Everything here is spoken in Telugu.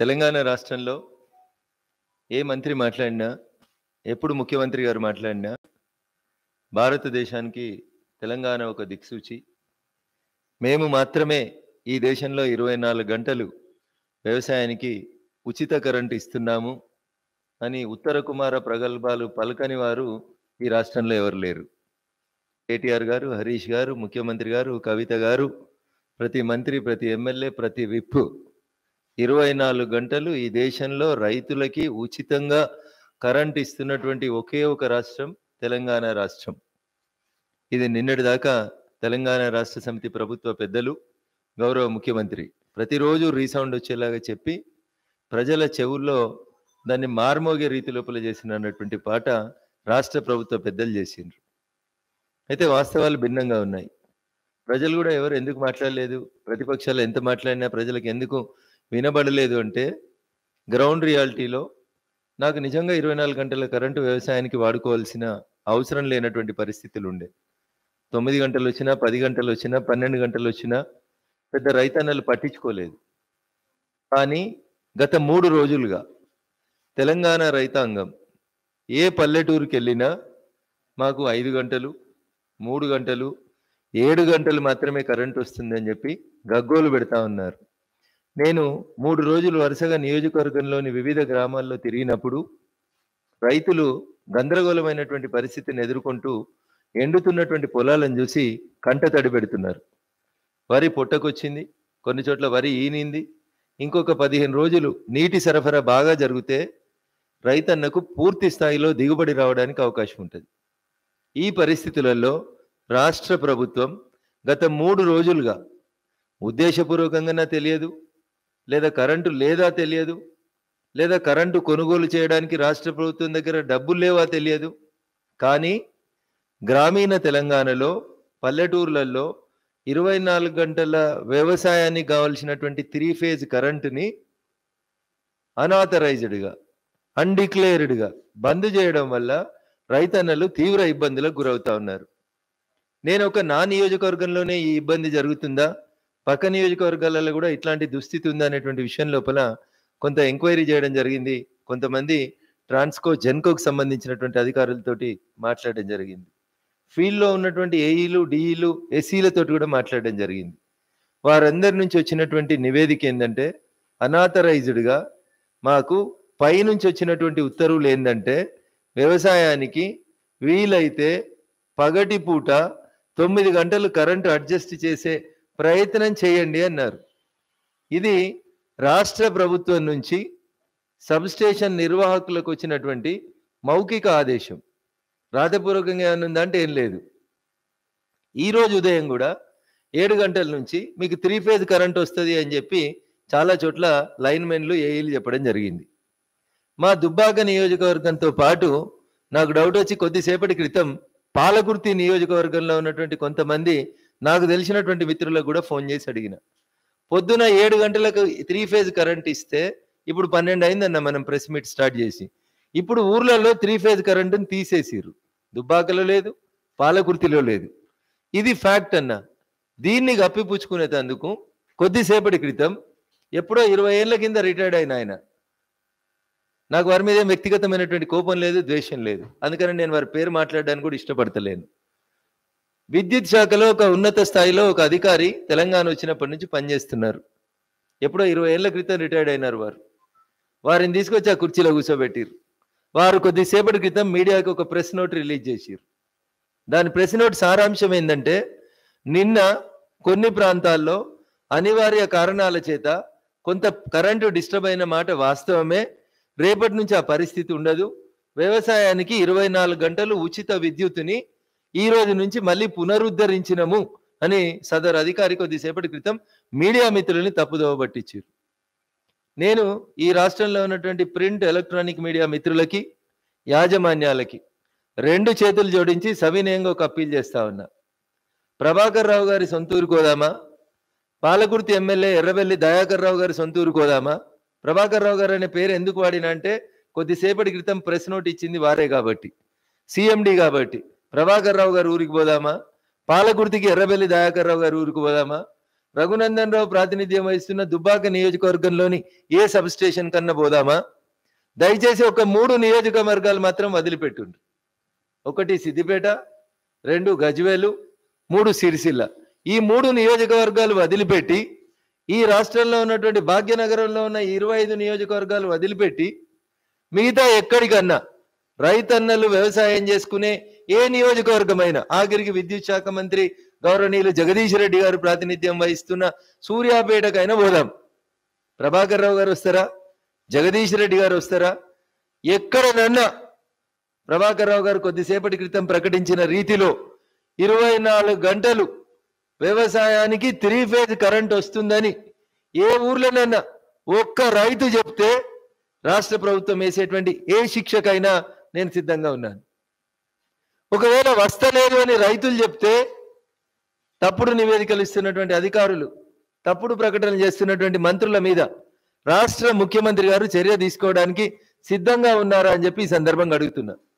తెలంగాణ రాష్ట్రంలో ఏ మంత్రి మాట్లాడినా ఎప్పుడు ముఖ్యమంత్రి గారు మాట్లాడినా భారతదేశానికి తెలంగాణ ఒక దిక్సూచి మేము మాత్రమే ఈ దేశంలో ఇరవై నాలుగు గంటలు వ్యవసాయానికి ఉచిత కరెంట్ ఇస్తున్నాము అని ఉత్తర కుమార ప్రగల్భాలు పలకని వారు ఈ రాష్ట్రంలో ఎవరు లేరు కేటీఆర్ గారు హరీష్ గారు ముఖ్యమంత్రి గారు కవిత గారు ప్రతి మంత్రి ప్రతి ఎమ్మెల్యే ప్రతి విప్ ఇరవై నాలుగు గంటలు ఈ దేశంలో రైతులకి ఉచితంగా కరెంట్ ఇస్తున్నటువంటి ఒకే ఒక రాష్ట్రం తెలంగాణ రాష్ట్రం ఇది నిన్నటి దాకా తెలంగాణ రాష్ట్ర సమితి ప్రభుత్వ పెద్దలు గౌరవ ముఖ్యమంత్రి ప్రతిరోజు రీసౌండ్ వచ్చేలాగా చెప్పి ప్రజల చెవుల్లో దాన్ని మార్మోగే రీతి లోపల చేసిన అన్నటువంటి పాట రాష్ట్ర ప్రభుత్వ పెద్దలు చేసిండ్రు అయితే వాస్తవాలు భిన్నంగా ఉన్నాయి ప్రజలు కూడా ఎవరు ఎందుకు మాట్లాడలేదు ప్రతిపక్షాలు ఎంత మాట్లాడినా ప్రజలకు ఎందుకు వినబడలేదు అంటే గ్రౌండ్ రియాలిటీలో నాకు నిజంగా ఇరవై నాలుగు గంటల కరెంటు వ్యవసాయానికి వాడుకోవాల్సిన అవసరం లేనటువంటి పరిస్థితులు ఉండే తొమ్మిది గంటలు వచ్చినా పది గంటలు వచ్చినా పన్నెండు గంటలు వచ్చినా పెద్ద రైతన్నలు పట్టించుకోలేదు కానీ గత మూడు రోజులుగా తెలంగాణ రైతాంగం ఏ పల్లెటూరుకి వెళ్ళినా మాకు ఐదు గంటలు మూడు గంటలు ఏడు గంటలు మాత్రమే కరెంట్ వస్తుందని చెప్పి గగ్గోలు పెడతా ఉన్నారు నేను మూడు రోజులు వరుసగా నియోజకవర్గంలోని వివిధ గ్రామాల్లో తిరిగినప్పుడు రైతులు గందరగోళమైనటువంటి పరిస్థితిని ఎదుర్కొంటూ ఎండుతున్నటువంటి పొలాలను చూసి కంట తడి పెడుతున్నారు వరి పొట్టకొచ్చింది కొన్ని చోట్ల వరి ఈనింది ఇంకొక పదిహేను రోజులు నీటి సరఫరా బాగా జరిగితే రైతన్నకు పూర్తి స్థాయిలో దిగుబడి రావడానికి అవకాశం ఉంటుంది ఈ పరిస్థితులలో రాష్ట్ర ప్రభుత్వం గత మూడు రోజులుగా ఉద్దేశపూర్వకంగా తెలియదు లేదా కరెంటు లేదా తెలియదు లేదా కరెంటు కొనుగోలు చేయడానికి రాష్ట్ర ప్రభుత్వం దగ్గర డబ్బులు లేవా తెలియదు కానీ గ్రామీణ తెలంగాణలో పల్లెటూర్లలో ఇరవై నాలుగు గంటల వ్యవసాయానికి కావలసినటువంటి త్రీ ఫేజ్ కరెంటుని అనాథరైజ్డ్గా అన్డిక్లేర్డ్గా బంద్ చేయడం వల్ల రైతన్నలు తీవ్ర ఇబ్బందులకు గురవుతా ఉన్నారు నేను ఒక నా నియోజకవర్గంలోనే ఈ ఇబ్బంది జరుగుతుందా పక్క నియోజకవర్గాలలో కూడా ఇట్లాంటి దుస్థితి ఉందా అనేటువంటి విషయం లోపల కొంత ఎంక్వైరీ చేయడం జరిగింది కొంతమంది ట్రాన్స్కో జెన్కోకు సంబంధించినటువంటి అధికారులతోటి మాట్లాడడం జరిగింది ఫీల్డ్లో ఉన్నటువంటి ఏఈలు డిఈలు ఎస్సీలతో కూడా మాట్లాడడం జరిగింది వారందరి నుంచి వచ్చినటువంటి నివేదిక ఏంటంటే అనాథరైజ్డ్గా మాకు పైనుంచి వచ్చినటువంటి ఉత్తర్వులు ఏంటంటే వ్యవసాయానికి వీలైతే పగటి పూట తొమ్మిది గంటలు కరెంటు అడ్జస్ట్ చేసే ప్రయత్నం చేయండి అన్నారు ఇది రాష్ట్ర ప్రభుత్వం నుంచి సబ్స్టేషన్ నిర్వాహకులకు వచ్చినటువంటి మౌఖిక ఆదేశం రాతపూర్వకంగా ఏమైనా ఉందంటే ఏం లేదు ఈరోజు ఉదయం కూడా ఏడు గంటల నుంచి మీకు త్రీ ఫేజ్ కరెంట్ వస్తుంది అని చెప్పి చాలా చోట్ల లైన్మెన్లు ఏఈలు చెప్పడం జరిగింది మా దుబ్బాక నియోజకవర్గంతో పాటు నాకు డౌట్ వచ్చి కొద్దిసేపటి క్రితం పాలకుర్తి నియోజకవర్గంలో ఉన్నటువంటి కొంతమంది నాకు తెలిసినటువంటి మిత్రులకు కూడా ఫోన్ చేసి అడిగిన పొద్దున ఏడు గంటలకు త్రీ ఫేజ్ కరెంట్ ఇస్తే ఇప్పుడు పన్నెండు అయిందన్న మనం ప్రెస్ మీట్ స్టార్ట్ చేసి ఇప్పుడు ఊర్లలో త్రీ ఫేజ్ కరెంటుని తీసేసిర్రు దుబ్బాకలో లేదు పాలకుర్తిలో లేదు ఇది ఫ్యాక్ట్ అన్న దీన్ని గప్పిపుచ్చుకునేటందుకు కొద్దిసేపటి క్రితం ఎప్పుడో ఇరవై ఏళ్ళ కింద రిటైర్డ్ అయిన ఆయన నాకు వారి మీద ఏం వ్యక్తిగతమైనటువంటి కోపం లేదు ద్వేషం లేదు అందుకని నేను వారి పేరు మాట్లాడడానికి కూడా ఇష్టపడతలేను విద్యుత్ శాఖలో ఒక ఉన్నత స్థాయిలో ఒక అధికారి తెలంగాణ వచ్చినప్పటి నుంచి పనిచేస్తున్నారు ఎప్పుడో ఇరవై ఏళ్ల క్రితం రిటైర్డ్ అయినారు వారు వారిని తీసుకొచ్చి ఆ కుర్చీలో కూర్చోబెట్టిరు వారు కొద్దిసేపటి క్రితం మీడియాకి ఒక ప్రెస్ నోట్ రిలీజ్ చేసిరు దాని ప్రెస్ నోట్ సారాంశం ఏంటంటే నిన్న కొన్ని ప్రాంతాల్లో అనివార్య కారణాల చేత కొంత కరెంటు డిస్టర్బ్ అయిన మాట వాస్తవమే రేపటి నుంచి ఆ పరిస్థితి ఉండదు వ్యవసాయానికి ఇరవై నాలుగు గంటలు ఉచిత విద్యుత్తుని ఈ రోజు నుంచి మళ్ళీ పునరుద్ధరించినము అని సదరు అధికారి కొద్దిసేపటి క్రితం మీడియా మిత్రుల్ని తప్పుదోవ పట్టించారు నేను ఈ రాష్ట్రంలో ఉన్నటువంటి ప్రింట్ ఎలక్ట్రానిక్ మీడియా మిత్రులకి యాజమాన్యాలకి రెండు చేతులు జోడించి సవినయంగా ఒక అప్పీల్ చేస్తా ఉన్నా ప్రభాకర్ రావు గారి సొంతూరు కోదామా పాలకుర్తి ఎమ్మెల్యే ఎర్రబెల్లి దయాకర్ రావు గారి సొంతూరు కోదామా ప్రభాకర్ రావు గారు అనే పేరు ఎందుకు వాడినా అంటే కొద్దిసేపటి క్రితం ప్రెస్ నోట్ ఇచ్చింది వారే కాబట్టి సిఎండి కాబట్టి ప్రభాకర్ రావు గారు ఊరికి పోదామా పాలకుర్తికి ఎర్రబెల్లి దయాకర్ రావు గారు ఊరికి పోదామా రఘునందన్ రావు ప్రాతినిధ్యం వహిస్తున్న దుబ్బాక నియోజకవర్గంలోని ఏ సబ్ స్టేషన్ కన్నా పోదామా దయచేసి ఒక మూడు నియోజకవర్గాలు మాత్రం వదిలిపెట్టుండ్రు ఒకటి సిద్దిపేట రెండు గజ్వేలు మూడు సిరిసిల్ల ఈ మూడు నియోజకవర్గాలు వదిలిపెట్టి ఈ రాష్ట్రంలో ఉన్నటువంటి భాగ్యనగరంలో ఉన్న ఇరవై ఐదు నియోజకవర్గాలు వదిలిపెట్టి మిగతా ఎక్కడికన్నా రైతన్నలు వ్యవసాయం చేసుకునే ఏ నియోజకవర్గమైనా ఆఖరికి విద్యుత్ శాఖ మంత్రి గౌరవనీయులు జగదీష్ రెడ్డి గారు ప్రాతినిధ్యం వహిస్తున్న సూర్యాపేటకైనా పోదాం ప్రభాకర్ రావు గారు వస్తారా జగదీష్ రెడ్డి గారు వస్తారా ఎక్కడనన్నా ప్రభాకర్ రావు గారు కొద్దిసేపటి క్రితం ప్రకటించిన రీతిలో ఇరవై నాలుగు గంటలు వ్యవసాయానికి త్రీ ఫేజ్ కరెంట్ వస్తుందని ఏ ఊర్లోనన్నా ఒక్క రైతు చెప్తే రాష్ట్ర ప్రభుత్వం వేసేటువంటి ఏ శిక్షకైనా నేను సిద్ధంగా ఉన్నాను ఒకవేళ వస్తలేదు అని రైతులు చెప్తే తప్పుడు నివేదికలు ఇస్తున్నటువంటి అధికారులు తప్పుడు ప్రకటనలు చేస్తున్నటువంటి మంత్రుల మీద రాష్ట్ర ముఖ్యమంత్రి గారు చర్య తీసుకోవడానికి సిద్ధంగా ఉన్నారా అని చెప్పి ఈ సందర్భంగా అడుగుతున్నా